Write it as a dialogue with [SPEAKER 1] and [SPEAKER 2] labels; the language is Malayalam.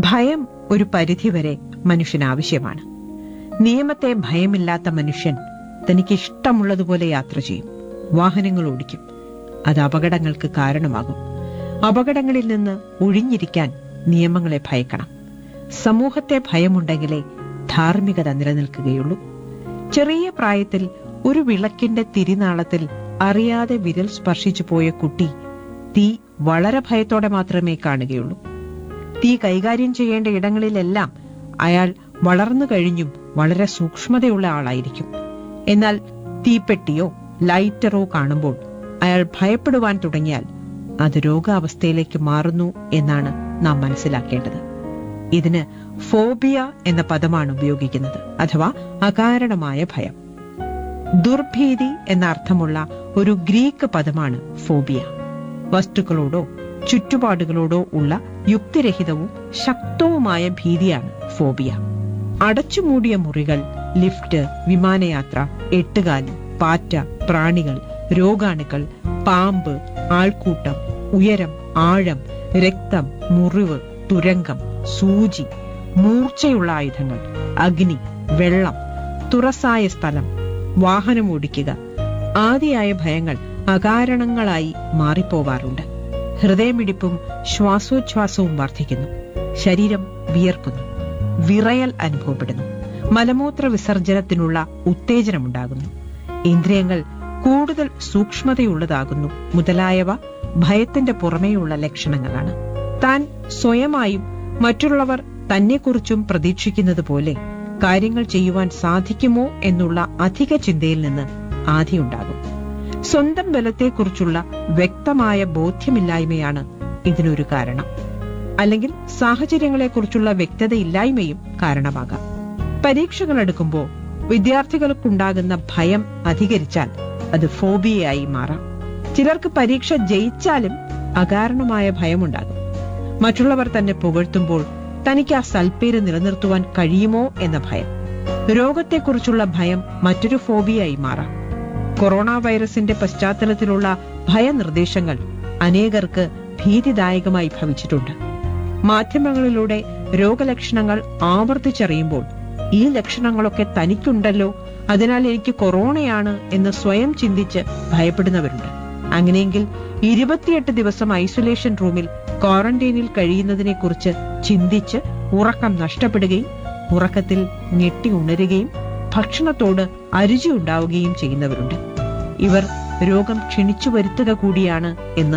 [SPEAKER 1] ഭയം ഒരു പരിധിവരെ മനുഷ്യന് ആവശ്യമാണ് നിയമത്തെ ഭയമില്ലാത്ത മനുഷ്യൻ തനിക്ക് ഇഷ്ടമുള്ളതുപോലെ യാത്ര ചെയ്യും വാഹനങ്ങൾ ഓടിക്കും അത് അപകടങ്ങൾക്ക് കാരണമാകും അപകടങ്ങളിൽ നിന്ന് ഒഴിഞ്ഞിരിക്കാൻ നിയമങ്ങളെ ഭയക്കണം സമൂഹത്തെ ഭയമുണ്ടെങ്കിലേ ധാർമ്മികത നിലനിൽക്കുകയുള്ളൂ ചെറിയ പ്രായത്തിൽ ഒരു വിളക്കിന്റെ തിരിനാളത്തിൽ അറിയാതെ വിരൽ സ്പർശിച്ചു പോയ കുട്ടി തീ വളരെ ഭയത്തോടെ മാത്രമേ കാണുകയുള്ളൂ തീ കൈകാര്യം ചെയ്യേണ്ട ഇടങ്ങളിലെല്ലാം അയാൾ വളർന്നു കഴിഞ്ഞും വളരെ സൂക്ഷ്മതയുള്ള ആളായിരിക്കും എന്നാൽ തീപ്പെട്ടിയോ ലൈറ്ററോ കാണുമ്പോൾ അയാൾ ഭയപ്പെടുവാൻ തുടങ്ങിയാൽ അത് രോഗാവസ്ഥയിലേക്ക് മാറുന്നു എന്നാണ് നാം മനസ്സിലാക്കേണ്ടത് ഇതിന് ഫോബിയ എന്ന പദമാണ് ഉപയോഗിക്കുന്നത് അഥവാ അകാരണമായ ഭയം ദുർഭീതി എന്ന അർത്ഥമുള്ള ഒരു ഗ്രീക്ക് പദമാണ് ഫോബിയ വസ്തുക്കളോടോ ചുറ്റുപാടുകളോടോ ഉള്ള യുക്തിരഹിതവും ശക്തവുമായ ഭീതിയാണ് ഫോബിയ അടച്ചുമൂടിയ മുറികൾ ലിഫ്റ്റ് വിമാനയാത്ര എട്ടുകാലി പാറ്റ പ്രാണികൾ രോഗാണുക്കൾ പാമ്പ് ആൾക്കൂട്ടം ഉയരം ആഴം രക്തം മുറിവ് തുരങ്കം സൂചി മൂർച്ചയുള്ള ആയുധങ്ങൾ അഗ്നി വെള്ളം തുറസായ സ്ഥലം വാഹനം ഓടിക്കുക ആദിയായ ഭയങ്ങൾ അകാരണങ്ങളായി മാറിപ്പോവാറുണ്ട് ഹൃദയമിടിപ്പും ശ്വാസോച്ഛ്വാസവും വർദ്ധിക്കുന്നു ശരീരം വിയർക്കുന്നു വിറയൽ അനുഭവപ്പെടുന്നു മലമൂത്ര വിസർജനത്തിനുള്ള ഉത്തേജനമുണ്ടാകുന്നു ഇന്ദ്രിയങ്ങൾ കൂടുതൽ സൂക്ഷ്മതയുള്ളതാകുന്നു മുതലായവ ഭയത്തിന്റെ പുറമേയുള്ള ലക്ഷണങ്ങളാണ് താൻ സ്വയമായും മറ്റുള്ളവർ തന്നെക്കുറിച്ചും പ്രതീക്ഷിക്കുന്നത് പോലെ കാര്യങ്ങൾ ചെയ്യുവാൻ സാധിക്കുമോ എന്നുള്ള അധിക ചിന്തയിൽ നിന്ന് ആദിയുണ്ടാകും സ്വന്തം ബലത്തെക്കുറിച്ചുള്ള വ്യക്തമായ ബോധ്യമില്ലായ്മയാണ് ഇതിനൊരു കാരണം അല്ലെങ്കിൽ സാഹചര്യങ്ങളെക്കുറിച്ചുള്ള വ്യക്തതയില്ലായ്മയും കാരണമാകാം പരീക്ഷകൾ എടുക്കുമ്പോൾ വിദ്യാർത്ഥികൾക്കുണ്ടാകുന്ന ഭയം അധികരിച്ചാൽ അത് ഫോബിയയായി മാറാം ചിലർക്ക് പരീക്ഷ ജയിച്ചാലും അകാരണമായ ഭയമുണ്ടാകും മറ്റുള്ളവർ തന്നെ പുകഴ്ത്തുമ്പോൾ തനിക്ക് ആ സൽപ്പേര് നിലനിർത്തുവാൻ കഴിയുമോ എന്ന ഭയം രോഗത്തെക്കുറിച്ചുള്ള ഭയം മറ്റൊരു ഫോബിയായി മാറാം കൊറോണ വൈറസിന്റെ പശ്ചാത്തലത്തിലുള്ള ഭയനിർദ്ദേശങ്ങൾ അനേകർക്ക് ഭീതിദായകമായി ഭവിച്ചിട്ടുണ്ട് മാധ്യമങ്ങളിലൂടെ രോഗലക്ഷണങ്ങൾ ആവർത്തിച്ചറിയുമ്പോൾ ഈ ലക്ഷണങ്ങളൊക്കെ തനിക്കുണ്ടല്ലോ അതിനാൽ എനിക്ക് കൊറോണയാണ് എന്ന് സ്വയം ചിന്തിച്ച് ഭയപ്പെടുന്നവരുണ്ട് അങ്ങനെയെങ്കിൽ ഇരുപത്തിയെട്ട് ദിവസം ഐസൊലേഷൻ റൂമിൽ ക്വാറന്റൈനിൽ കഴിയുന്നതിനെക്കുറിച്ച് ചിന്തിച്ച് ഉറക്കം നഷ്ടപ്പെടുകയും ഉറക്കത്തിൽ ഞെട്ടി ഉണരുകയും ഭക്ഷണത്തോട് അരുചി ഉണ്ടാവുകയും ചെയ്യുന്നവരുണ്ട് ഇവർ രോഗം ക്ഷണിച്ചു വരുത്തുക കൂടിയാണ് എന്ന്